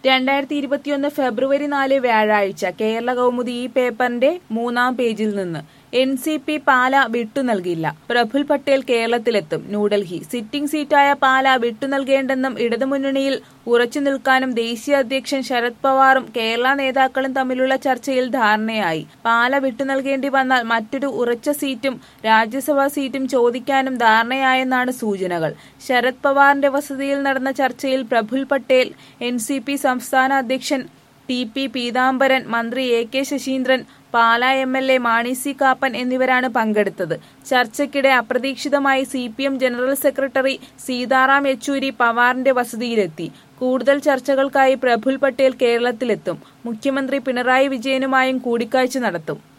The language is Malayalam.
രണ്ടായിരത്തി ഇരുപത്തിയൊന്ന് ഫെബ്രുവരി നാല് വ്യാഴാഴ്ച കേരള കൗമുദി ഈ പേപ്പറിന്റെ മൂന്നാം പേജിൽ നിന്ന് എൻ സി പി പാല വിട്ടു നൽകില്ല പ്രഫുൽ പട്ടേൽ കേരളത്തിലെത്തും ന്യൂഡൽഹി സിറ്റിംഗ് സീറ്റായ പാല വിട്ടു നൽകേണ്ടെന്നും ഇടതുമുന്നണിയിൽ ഉറച്ചു നിൽക്കാനും ദേശീയ അധ്യക്ഷൻ ശരത് പവാറും കേരള നേതാക്കളും തമ്മിലുള്ള ചർച്ചയിൽ ധാരണയായി പാല വിട്ടു നൽകേണ്ടി വന്നാൽ മറ്റൊരു ഉറച്ച സീറ്റും രാജ്യസഭാ സീറ്റും ചോദിക്കാനും ധാരണയായെന്നാണ് സൂചനകൾ ശരത് പവാറിന്റെ വസതിയിൽ നടന്ന ചർച്ചയിൽ Praful Patel N C P സംസ്ഥാന അധ്യക്ഷൻ ടി പി പീതാംബരൻ മന്ത്രി A K Saseendran Pala M L A Mani C Kappan എന്നിവരാണ് പങ്കെടുത്തത് ചർച്ചയ്ക്കിടെ അപ്രതീക്ഷിതമായി C P M general secretary Sitaram Yechury പവാറിന്റെ വസതിയിലെത്തി കൂടുതൽ ചർച്ചകൾക്കായി പ്രഫുൽ പട്ടേൽ കേരളത്തിലെത്തും മുഖ്യമന്ത്രി പിണറായി വിജയനുമായും കൂടിക്കാഴ്ച നടത്തും